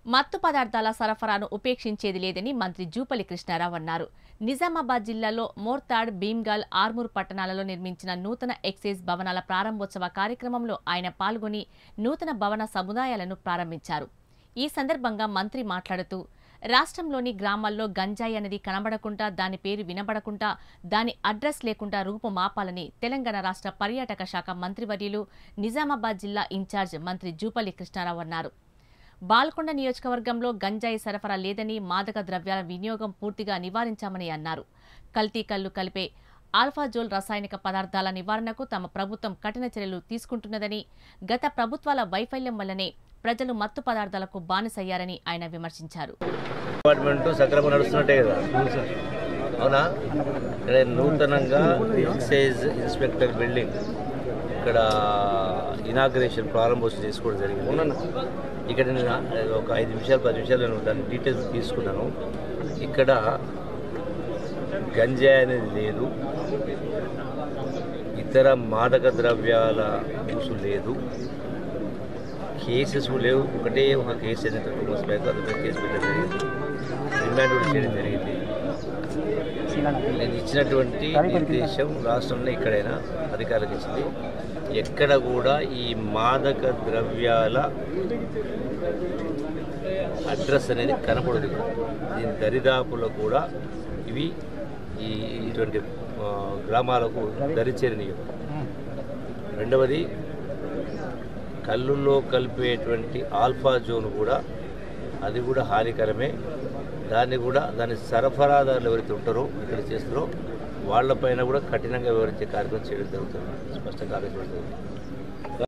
మత్తు పదార్థాల సరఫరాను ఉపేక్షించేది లేదని మంత్రి జూపల్లి కృష్ణారావు అన్నారు నిజామాబాద్ జిల్లాలో మోర్తాడ్ భీమ్గల్ ఆర్మూర్ పట్టణాలలో నిర్మించిన నూతన ఎక్సైజ్ భవనాల ప్రారంభోత్సవ కార్యక్రమంలో ఆయన పాల్గొని నూతన భవన సముదాయాలను ప్రారంభించారు ఈ సందర్భంగా మంత్రి మాట్లాడుతూ రాష్ట్రంలోని గ్రామాల్లో గంజాయి అనేది కనబడకుండా దాని పేరు వినబడకుండా దాని అడ్రస్ లేకుండా రూపుమాపాలని తెలంగాణ రాష్ట్ర పర్యాటక శాఖ మంత్రివర్యులు నిజామాబాద్ జిల్లా ఇన్ఛార్జ్ మంత్రి జూపల్లి కృష్ణారావు అన్నారు బాల్కొండ నియోజకవర్గంలో గంజాయి సరఫరా లేదని మాదక ద్రవ్యాల వినియోగం పూర్తిగా నివారించామని అన్నారు కల్తీ కల్లు కలిపే ఆల్ఫాజోల్ రసాయనిక పదార్థాల నివారణకు తమ ప్రభుత్వం కఠిన చర్యలు తీసుకుంటున్నదని గత ప్రభుత్వాల వైఫల్యం వల్లనే ప్రజలు మత్తు పదార్థాలకు బానిసయ్యారని ఆయన విమర్శించారు డిపార్ట్మెంట్ సక్రమంగా నడుస్తున్నట్టే కదా అవునా ఇక్కడ నూతనంగా ఎక్సైజ్ ఇన్స్పెక్టర్ బిల్డింగ్ ఇక్కడ ఇనాగ్రేషన్ ప్రారంభోత్సవం చేసుకోవడం జరిగింది ఇక్కడ నేను ఒక ఐదు నిమిషాలు పది నిమిషాలు నేను దాని డీటెయిల్స్ తీసుకున్నాను ఇక్కడ గంజాయి అనేది లేదు ఇతర మాదక ద్రవ్యాల యూసు లేదు కేసెస్ లేవు ఒకటే ఒక కేసు అనేది టూ మంత్స్ బ్యాక్ అందులో కేసు పెట్టడం జరిగింది రిమాండ్ కూడా చేయడం జరిగింది నేను ఇచ్చినటువంటి నిర్దేశం రాష్ట్రంలో ఎక్కడైనా అధికారులకు ఇచ్చింది ఎక్కడ కూడా ఈ మాదక ద్రవ్యాల అడ్రస్ అనేది కనపడదు దీని దరిదాపులో కూడా ఇవి ఈ ఇటువంటి ఆ, గ్రామాలకు దరిచేరినవి రెండవది కళ్ళుల్లో కలిపేటువంటి ఆల్ఫా జోన్ కూడా అది కూడా హానికరమే దాన్ని కూడా దాని సరఫరాదారులు ఎవరైతే ఉంటారో ఇక్కడ చేస్తారో వాళ్ళపైన కూడా కఠినంగా వివరించే కార్యక్రమం చేయడం జరుగుతుంది స్పష్టంగా ఆలోచించడం జరుగుతుంది